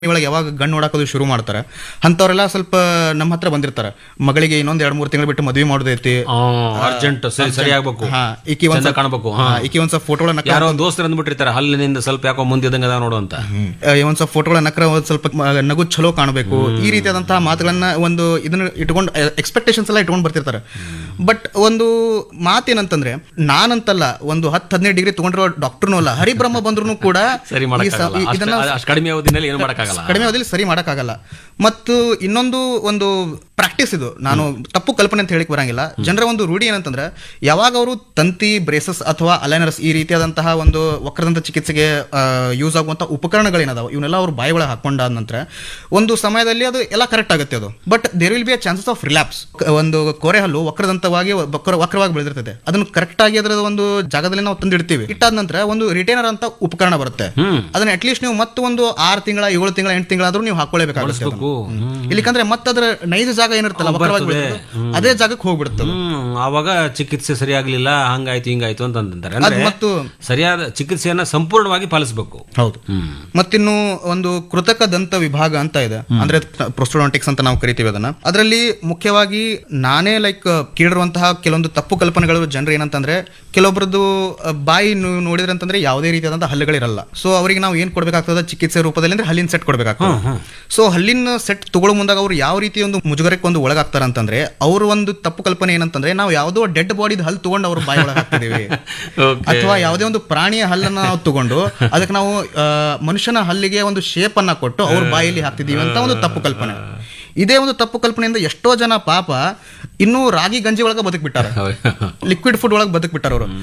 ಒಳಗೆ ಯಾವಾಗ ಗಣ್ಣು ನೋಡಾಕೋದು ಶುರು ಮಾಡ್ತಾರೆ ಅಂಥವ್ರೆಲ್ಲ ಸ್ವಲ್ಪ ನಮ್ಮ ಹತ್ರ ಬಂದಿರ್ತಾರೆ ಮಗಳಿಗೆ ಇನ್ನೊಂದ್ ಎರಡ್ ಮೂರು ತಿಂಗಳು ಬಿಟ್ಟು ಮದುವೆ ಮಾಡೋದೈತಿ ಅರ್ಜೆಂಟ್ ಸರಿ ಸರಿ ಆಗ್ಬೇಕು ಹಾ ಈಕಿ ಒಂದ್ ಚಂದ ಸ್ವಲ್ಪ- ಕಾಣ್ಬೇಕು ಹಾ, ಈಕಿ ಒಂದ್ ಸ್ವಲ್ಪ ಫೋಟೋಗಳನ್ನ ಯಾರೋ ದೋಸ್ತರು ಅಂದ್ಬಿಟ್ಟಿರ್ತಾರೆ ಹಲ್ಲಿನಿಂದ ಸ್ವಲ್ಪ ಯಾಕೋ ಮುಂದಿದಂಗ ಅದ ನೋಡು ಅಂತ ಒಂದ್ ಸ್ವಲ್ಪ ಫೋಟೋಗಳ ನಕ್ರ ಒಂದ್ ಸ್ವಲ್ಪ ಮ- ನಗು ಚಲೋ ಕಾಣಬೇಕು ಈ ರೀತಿಯಾದಂತಹ ಮಾತುಗಳನ್ನ ಒಂದು ಇದನ್ನ ಇಟ್ಕೊಂಡು ಎಕ್ಸ್ಪೆಕ್ಟೇಷನ್ಸ್ ಎಲ್ಲ ಇಟ್ಕೊಂಡು ಬರ್ತಿರ್ತಾರೆ ಬಟ್ ಒಂದು ಮಾತೇನಂತಂದ್ರೆ ನಾನಂತಲ್ಲ ಒಂದು ಹತ್ತು ಹದಿನೈದು ಡಿಗ್ರಿ ತಗೊಂಡಿರೋ ಡಾಕ್ಟರ್ನೂ ಅಲ್ಲ ಹರಿಬ್ರಹ್ಮ ಬಂದ್ರು ಕೂಡ ಸರಿ ಈ ಸ- ಮಾಡಕ್ಕಾಗಲ್ಲ ಈ- ಇದನ್ನ ಅಷ್ಟು- ಅಷ್ಟು ಕಡಿಮೆ ಅವಧಿನಲ್ಲಿ ಏನು ಮಾಡಕ್ಕಾಗಲ್ಲ ಕಡಿಮೆ ಅವಧಿಯಲ್ಲಿ ಸರಿ ಮಾಡೋಕ್ಕಾಗಲ್ಲ ಮತ್ತು ಇನ್ನೊಂದು ಒಂದು ಪ್ರಾಕ್ಟೀಸ್ ಇದು ನಾನು ತಪ್ಪು ಕಲ್ಪನೆ ಅಂತ ಹೇಳಿಕ್ ಬರಂಗಿಲ್ಲ ಜನರ ಒಂದು ರೂಢಿ ಏನಂತಂದ್ರೆ ಯಾವಾಗ ಅವರು ತಂತಿ ಬ್ರೇಸಸ್ ಅಥವಾ ಅಲೈನರ್ಸ್ ಈ ರೀತಿಯಾದಂತಹ ಒಂದು ವಕ್ರದಂತ ಚಿಕಿತ್ಸೆಗೆ ಯೂಸ್ ಆಗುವಂಥ ಉಪಕರಣಗಳೇನದಾವ ಇವನ್ನೆಲ್ಲ ಅವರು ಬಾಯಿ ಒಳಗೆ ಹಾಕೊಂಡಾದ ನಂತರ ಒಂದು ಸಮಯದಲ್ಲಿ ಅದು ಎಲ್ಲ ಕರೆಕ್ಟ್ ಆಗುತ್ತೆ ಅದು but there will be a chances of relapse ಒಂದು ಕೋರೆ ಹಲ್ಲು ವಕ್ರದಂತವಾಗಿ ವಕ್ರ ವಕ್ರವಾಗಿ ಬೆಳೆದಿರ್ತದೆ ಅದನ್ನು ಕರೆಕ್ಟ್ ಆಗಿ ಅದರ ಒಂದು ಜಾಗದಲ್ಲಿ ನಾವು ತಂದಿಡ್ತೀವಿ ಇಟ್ಟಾದ ನಂತರ ಒಂದು ರಿಟೈನರ್ ಅಂತ ಉಪಕರಣ ಬರುತ್ತೆ ಅದನ್ನ ಅಟ್ಲೀಸ್ಟ್ ನೀವು ಮತ್ತೆ ಒಂದು ಆರು ತಿಂಗಳ ಏಳು ತಿಂಗಳ ಎಂಟು ತಿಂಗಳಾದ್ರೂ ನೀವು ಹಾಕೊಳ್ಳೇಬೇಕಾಗುತ್ತೆ ಅದನ್ನ. ಹ್ಮ್. ಇಲ್ಲಿಕಂದ್ರೆ ಮತ್ತೆ ಅದರ ನೈಜ ಜಾಗ ಏನಿರ್ತಲ್ಲ ವಕ್ರವಾಗಿ ಬೆಳೆದಿರೋದು, ಅದೇ ಜಾಗಕ್ಕೆ ಹೋಗ್ಬಿಡುತ್ತೆ ಅದು. ಹ್ಮ್ ಆವಾಗ ಚಿಕಿತ್ಸೆ ಸರಿಯಾಗ್ಲಿಲ್ಲ ಹಂಗಾಯ್ತು ಹಿಂಗಾಯ್ತು ಅಂತ ಅಂತಾರೆ ಅದ್ ಅಂದ್ರೆ ಮತ್ತು ಸರಿಯಾದ ಚಿಕಿತ್ಸೆಯನ್ನ ಸಂಪೂರ್ಣವಾಗಿ ಪಾಲಿಸಬೇಕು ಹೌದು ಹ್ಮ್ ಮತ್ತಿನ್ನು ಒಂದು ಕೃತಕ ದಂತ ವಿಭಾಗ ಅಂತ ಇದೆ ಅಂದ್ರೆ ಪ್ರೊಸ್ಟೋಡಾಂಟಿಕ್ಸ್ ಅಂತ ನಾವು ಕರಿತೀವಿ ಅದನ್ನ ಅದರಲ್ಲಿ ಮುಖ್ಯವಾಗಿ ನಾನೇ ಲೈಕ್ ಕೇಳಿರುವಂತಹ ಕೆಲವೊಂದು ತಪ್ಪು ಕಲ್ಪನೆಗಳು ಜನರು ಏನಂತಂದ್ರೆ ಕೆಲವೊಬ್ರದ್ದು ಅಹ್, ಬಾಯಿ ನೀವು ನೋಡಿದ್ರೆ ಅಂತಂದ್ರೆ ಯಾವುದೇ ರೀತಿಯಾದಂತಹ ಹಲ್ಲುಗಳಿರಲ್ಲ ಸೊ ಅವರಿಗೆ ನಾವು ಏನ್ ಕೊಡ್ಬೇಕಾಗ್ತದೆ ಚಿಕಿತ್ಸೆ ರೂಪದಲ್ಲಿ ಅಂದ್ರೆ ಹಲ್ಲಿನ ಸೆಟ್ ಕೊಡ್ಬೇಕಾಗ್ತದೆ ಸೊ ಹಲ್ಲಿನ ಸೆಟ್ ತಗೊಳ್ಳೋ ಮುಂದಾಗ ಅವ್ರು ಯಾವ ರೀತಿ ಒಂದು ಮುಜುಗರಕ್ಕೆ ಒಂದು ಒಳಗಾಗ್ತಾರ ಅಂತಂದ್ರೆ ಅವ್ರ ಒಂದು ತಪ್ಪು ಕಲ್ಪನೆ ಏನಂತಂದ್ರೆ ನಾವು ಯಾವುದೋ ಡೆಡ್ ಬಾಡಿದ ಹಲ್ಲು ತಗೊಂಡು ಅವ್ರ ಬಾಯಿ ಒಳಗೆ ಹಾಕ್ತಿದೀವಿ Okay. ಅಥವಾ ಯಾವುದೇ ಒಂದು ಪ್ರಾಣಿಯ ಹಲ್ಲನ್ನ ನಾವು ತಗೊಂಡು ಅದಕ್ಕೆ ನಾವು ಆ, ಮನುಷ್ಯನ ಹಲ್ಲಿಗೆ ಒಂದು ಶೇಪ್ ಅನ್ನ ಕೊಟ್ಟು ಅವ್ರ ಬಾಯಲ್ಲಿ ಹಾಕ್ತಿದೀವಿ ಅಂತ ಒಂದು ತಪ್ಪು ಕಲ್ಪನೆ ಇದೇ ಒಂದು ತಪ್ಪು ಕಲ್ಪನೆಯಿಂದ ಎಷ್ಟೋ ಜನ ಪಾಪ ಇನ್ನೂ ರಾಗಿ ಗಂಜಿ ಒಳಗೆ ಬದುಕ್ಬಿಟ್ಟಾರೆ ಲಿಕ್ವಿಡ್ ಫುಡ್ ಒಳಗೆ ಬದುಕ್ಬಿಟ್ಟಾರ ಅವರು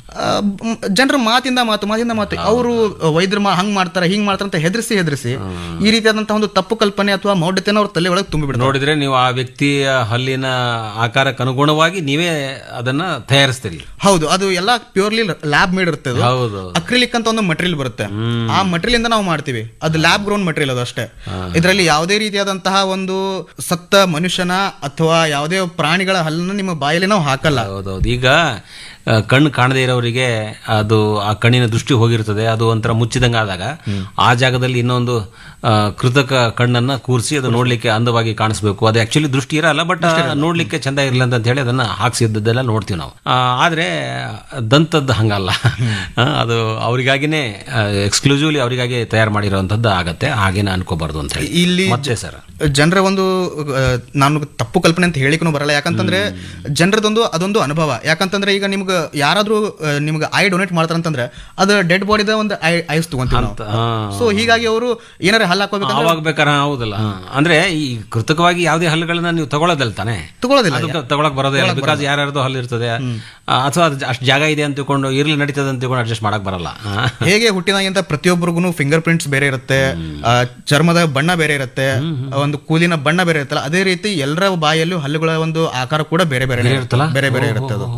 ಜನರ ಮಾತಿಂದ ಮಾತು ಮಾತಿಂದ ಮಾತು ಅವರು ವೈದ್ಯರು ಮಾ ಹಂಗ್ ಮಾಡ್ತಾರೆ ಹಿಂಗ್ ಮಾಡ್ತಾರೆ ಅಂತ ಹೆದರಿಸಿ ಹೆದರಿಸಿ ಈ ರೀತಿಯಾದಂತಹ ಒಂದು ತಪ್ಪು ಕಲ್ಪನೆ ಅಥವಾ ಮೌಢ್ಯತೆನ ಅವ್ರ ತಲೆ ಒಳಗೆ ತುಂಬಿಬಿಡ್ತಾರೆ ನೋಡಿದ್ರೆ ನೀವು ಆ ವ್ಯಕ್ತಿಯ ಹಲ್ಲಿನ ಆಕಾರಕ್ಕೆ ಅನುಗುಣವಾಗಿ ನೀವೇ ಅದನ್ನ ತಯಾರಿಸ್ತೀರಿ ಹೌದು ಅದು ಎಲ್ಲ ಪ್ಯೂರ್ಲಿ ಲ್ಯಾಬ್ ಮೇಡ್ ಇರುತ್ತೆ ಅದು ಹೌದು ಅಕ್ರಿಲಿಕ್ ಅಂತ ಒಂದು ಮಟೀರಿಯಲ್ ಬರುತ್ತೆ ಆ ಮಟೀರಿಯಲ್ ಇಂದ ನಾವು ಮಾಡ್ತೀವಿ ಅದು ಲ್ಯಾಬ್ ಗ್ರೋನ್ ಮಟೀರಿಯಲ್ ಅದು ಅಷ್ಟೇ ಇದರಲ್ಲಿ ಯಾವುದೇ ರೀತಿಯಾದಂತಹ ಒಂದು ಸತ್ತ ಮನುಷ್ಯನ ಅಥವಾ ಯಾವುದೇ ಪ್ರಾಣಿಗಳ ಹಲ್ಲನ್ನು ನಿಮ್ಮ ಬಾಯಲ್ಲಿ ನಾವು ಹಾಕಲ್ಲ ಹೌದೌದು ಈಗ ಆ, ಕಣ್ಣು ಕಾಣದೇ ಇರೋರಿಗೆ ಅದು ಆ ಕಣ್ಣಿನ ದೃಷ್ಟಿ ಹೋಗಿರ್ತದೆ ಅದು ಒಂಥರ ಮುಚ್ಚಿದಂಗ ಆದಾಗ ಆ ಜಾಗದಲ್ಲಿ ಇನ್ನೊಂದು ಆ, ಕೃತಕ ಕಣ್ಣನ್ನ ಕೂರಿಸಿ ಅದು ನೋಡ್ಲಿಕ್ಕೆ ಅಂದವಾಗಿ ಕಾಣಿಸ್ಬೇಕು ಅದು ಆಕ್ಚುಲಿ ದೃಷ್ಟಿ ಇರಲ್ಲ ಬಟ್ ನೋಡ್ಲಿಕ್ಕೆ ಚಂದ ಇರಲಿಲ್ಲ ಅಂತ ಹೇಳಿ ಅದನ್ನ ಹಾಕ್ಸಿದ್ದೆಲ್ಲ ನೋಡ್ತೀವಿ ನಾವು ಆ, ಆದ್ರೆ ದಂತದ್ದು ಹಂಗಲ್ಲ ಆ, ಅದು ಅವರಿಗಾಗಿನೇ ಎಕ್ಸ್ಕ್ಲೂಸಿವ್ಲಿ ಅವರಿಗಾಗಿ ತಯಾರು ಮಾಡಿರೋಂಥದ್ದು ಆಗತ್ತೆ ಹಾಗೇನೆ ಅನ್ಕೋಬಾರ್ದು ಅಂತ ಹೇಳಿ ಇಲ್ಲಿ ಮತ್ತೆ ಸರ್ ಜನರ ಒಂದು ಆ, ನಾನು ತಪ್ಪು ಕಲ್ಪನೆ ಅಂತ ಹೇಳಿಕೂ ಬರಲ್ಲ ಯಾಕಂತಂದ್ರೆ ಜನರದೊಂದು ಅದೊಂದು ಅನುಭವ ಯಾಕಂತಂದ್ರೆ ಈಗ ನಿಮ್ಗೆ ಯಾರಾದ್ರೂ ಆ, ನಿಮ್ಗೆ ಐ ಡೊನೇಟ್ ಮಾಡ್ತಾರಂತಂದ್ರೆ ಅದು ಡೆಡ್ ಬಾಡಿದ ಒಂದು ಐ ಐಸ್ ತಗೊಂತೀವಿ ನಾವು ಹಾ. ಸೊ ಹೀಗಾಗಿ ಅವರು ಏನಾರ ಹಲ್ಲ ಹಾಕೋಬೇಕಂದ್ರೆ ಅವಾಗ ಬೇಕಾರೆ ಹೌದಲ್ಲ ಅಂದ್ರೆ ಈ ಕೃತಕವಾಗಿ ಯಾವುದೇ ಹಲ್ಲುಗಳನ್ನ ನೀವು ತಗೊಳ್ಳೋದಲ್ಲ ತಾನೆ ತಗೊಳ್ಳೋದಿಲ್ಲ ಅದಕ್ಕೆ ತಗೊಳಕ್ ಬರೋದೇ ಇಲ್ಲ ಬಿಕಾಸ್ ಯಾರ್ಯಾರ್ದು ಹಲ್ಲು ಇರ್ತದೆ ಆ, ಅಥವಾ ಅದು ಅಷ್ಟು ಜಾಗ ಇದೆ ಅಂತ ತಿಳ್ಕೊಂಡು ಇರ್ಲಿ ನಡೀತದೆ ಅಂತ ತಿಳ್ಕೊಂಡು ಅಡ್ಜಸ್ಟ್ ಮಾಡಕ್ ಬರಲ್ಲ ಆ. ಹೇಗೆ ಹುಟ್ಟಿದಾಗಿಂತ ಪ್ರತಿಯೊಬ್ಬರಿಗೂ ಫಿಂಗರ್ ಪ್ರಿಂಟ್ಸ್ ಬೇರೆ ಇರುತ್ತೆ ಆ, ಚರ್ಮದ ಬಣ್ಣ ಬೇರೆ ಇರುತ್ತೆ ಒಂದು ಕೂಲಿನ ಬಣ್ಣ ಬೇರೆ ಇರುತ್ತಲ್ಲ ಅದೇ ರೀತಿ ಎಲ್ಲರ ಬಾಯಲ್ಲೂ ಹಲ್ಲುಗಳ ಒಂದು ಆಕಾರ ಕೂಡ ಬೇರೆ ಬೇರೆ ಇರುತ್ತಲ್ಲ? ಬೇರೆ ಬೇರೆ ಇರುತ್ತೆ ಅದು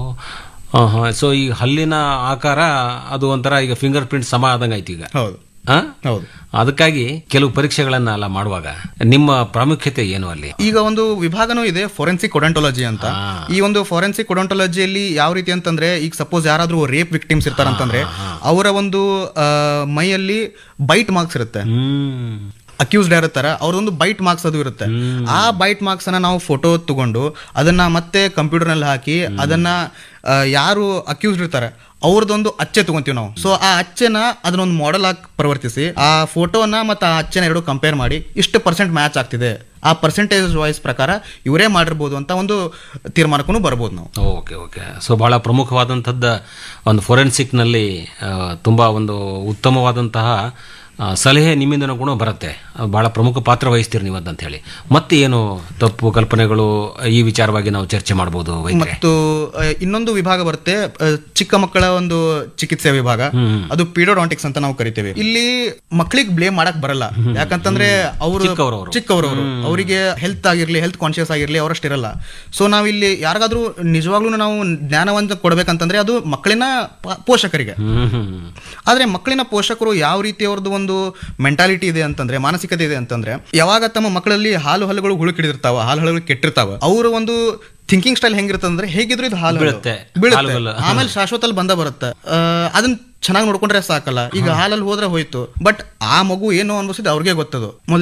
ಸೊ ಈ ಹಲ್ಲಿನ ಆಕಾರ ಅದು ಒಂಥರ ಈಗ ಫಿಂಗರ್ ಪ್ರಿಂಟ್ ಸಮ ಆದಂಗೆ ಆಯ್ತು ಈಗ ಹೌದು ಆ? ಹೌದು ಅದಕ್ಕಾಗಿ ಕೆಲವು ಪರೀಕ್ಷೆಗಳನ್ನ ಎಲ್ಲ ಮಾಡುವಾಗ ನಿಮ್ಮ ಪ್ರಾಮುಖ್ಯತೆ ಏನು ಅಲ್ಲಿ ಈಗ ಒಂದು ವಿಭಾಗನೂ ಇದೆ ಫೋರೆನ್ಸಿಕ್ ಒಡಂಟೊಲಜಿ ಅಂತ ಈ ಒಂದು ಫೋರೆನ್ಸಿಕ್ ಒಡಂಟೊಲಜಿಯಲ್ಲಿ ಯಾವ ರೀತಿ ಅಂತಂದ್ರೆ ಈಗ ಸಪೋಸ್ ಯಾರಾದ್ರೂ ರೇಪ್ ವಿಕ್ಟಿಮ್ಸ್ ಇರ್ತಾರಂತಂದ್ರೆ ಅವರ ಒಂದು ಆ, ಮೈಯಲ್ಲಿ ಬೈಟ್ ಮಾರ್ಕ್ಸ್ ಇರುತ್ತೆ ಹ್ಮ್ ಅಕ್ಯೂಸ್ಡ್ ಇರ್ತಾರ ಅವ್ರದೊಂದು ಬೈಟ್ ಮಾರ್ಕ್ಸ್ ಅದು ಇರುತ್ತೆ ಆ ಬೈಟ್ ಮಾರ್ಕ್ಸ್ ಅನ್ನ ನಾವು ಫೋಟೋ ತಗೊಂಡು ಅದನ್ನ ಮತ್ತೆ ಕಂಪ್ಯೂಟರ್ ನಲ್ಲಿ ಹಾಕಿ ಅದನ್ನ ಆ, ಯಾರು ಅಕ್ಯೂಸ್ಡ್ ಇರ್ತಾರೆ ಅವ್ರದ್ದೊಂದು ಅಚ್ಚೆ ತಗೊಂತೀವಿ ನಾವು ಸೊ ಆ ಅಚ್ಚೆನ ಅದನ್ನೊಂದು ಮಾಡೆಲ್ ಆಗಿ ಪರಿವರ್ತಿಸಿ ಆ ಫೋಟೋನ ಮತ್ತು ಆ ಅಚ್ಚೆನ ಎರಡು ಕಂಪೇರ್ ಮಾಡಿ ಇಷ್ಟು ಪರ್ಸೆಂಟ್ ಮ್ಯಾಚ್ ಆಗ್ತಿದೆ ಆ ಪರ್ಸೆಂಟೇಜ್ ವೈಸ್ ಪ್ರಕಾರ ಇವರೇ ಮಾಡಿರ್ಬೋದು ಅಂತ ಒಂದು ತೀರ್ಮಾನಕ್ಕೂ ಬರ್ಬೋದು ನಾವು ಓಕೆ ಓಕೆ ಸೊ ಬಹಳ ಪ್ರಮುಖವಾದಂಥದ್ದು ಒಂದು ಫೊರೆನ್ಸಿಕ್ನಲ್ಲಿ ತುಂಬ ಒಂದು ಉತ್ತಮವಾದಂತಹ ಆ, ಸಲಹೆ ನಿಮ್ಮಿಂದನೂ ಕೂಡ ಬರುತ್ತೆ ಅದು ಬಹಳ ಪ್ರಮುಖ ಪಾತ್ರ ವಹಿಸ್ತೀರಿ ನೀವು ಅಂತ ಹೇಳಿ ಮತ್ತೆ ಏನು ತಪ್ಪು ಕಲ್ಪನೆಗಳು ಈ ವಿಚಾರವಾಗಿ ನಾವು ಚರ್ಚೆ ಮಾಡ್ಬೋದು ವೈದ್ಯರೇ ಮತ್ತು ಆ, ಇನ್ನೊಂದು ವಿಭಾಗ ಬರುತ್ತೆ ಆ, ಚಿಕ್ಕ ಮಕ್ಕಳ ಒಂದು ಚಿಕಿತ್ಸೆ ವಿಭಾಗ ಅದು ಪೀಡೋಡಾಂಟಿಕ್ಸ್ ಅಂತ ನಾವು ಕರಿತೇವೆ ಇಲ್ಲಿ ಮಕ್ಕಳಿಗೆ ಬ್ಲೇಮ್ ಮಾಡಕ್ ಬರಲ್ಲ ಯಾಕಂತಂದ್ರೆ ಅವರು ಚಿಕ್ಕವರವರು. ಚಿಕ್ಕವರವರು ಅವರಿಗೆ ಹೆಲ್ತ್ ಆಗಿರ್ಲಿ ಹೆಲ್ತ್ ಕಾನ್ಶಿಯಸ್ ಆಗಿರ್ಲಿ ಅವರಷ್ಟಿರಲ್ಲ ಸೊ ನಾವಿಲ್ಲಿ ಯಾರಿಗಾದ್ರೂ ನಿಜವಾಗ್ಲೂ ನಾವು ಜ್ಞಾನವಂತ ಕೊಡ್ಬೇಕಂತಂದ್ರೆ ಅದು ಮಕ್ಕಳಿನ ಪ- ಪೋಷಕರಿಗೆ ಹ್ಮ್ ಹ್ಮ್ ಆದ್ರೆ ಮಕ್ಕಳಿನ ಪೋಷಕರು ಯಾವ ರೀತಿ ಅವ್ರದ್ದು ಒಂದು ಒಂದು ಮೆಂಟಾಲಿಟಿ ಇದೆ ಅಂತಂದ್ರೆ ಮಾನಸಿಕತೆ ಇದೆ ಅಂತಂದ್ರೆ ಯಾವಾಗ ತಮ್ಮ ಮಕ್ಕಳಲ್ಲಿ ಹಾಲು ಹಲ್ಲುಗಳು ಹುಳುಕಿಡಿರ್ತಾವ ಹಾಲು ಹಲ್ಲುಗಳು ಕೆಟ್ಟಿರ್ತಾವ ಅವರ ಒಂದು ಥಿಂಕಿಂಗ್ ಸ್ಟೈಲ್ ಹೆಂಗಿರ್ತಂದ್ರೆ ಹೇಗಿದ್ರು ಇದು ಹಾಲು ಬೀಳುತ್ತೆ. ಬೀಳುತ್ತೆ ಹಾಲುಗಳು. ಆಮೇಲೆ ಶಾಶ್ವತಲ್ಲಿ ಬಂದ ಬರುತ್ತೆ ಆ, ಅದನ್ನ ಚೆನ್ನಾಗಿ ನೋಡ್ಕೊಂಡ್ರೆ ಸಾಕಲ್ಲ ಈಗ ಹಾಲಲ್ಲಿ ಹೋದ್ರೆ ಹೋಯ್ತು ಬಟ್ ಆ ಮಗು ಏನು ಅನ್ಭವಿಸಿದ್ ಅವ್ರಿಗೆ ಗೊತ್ತದು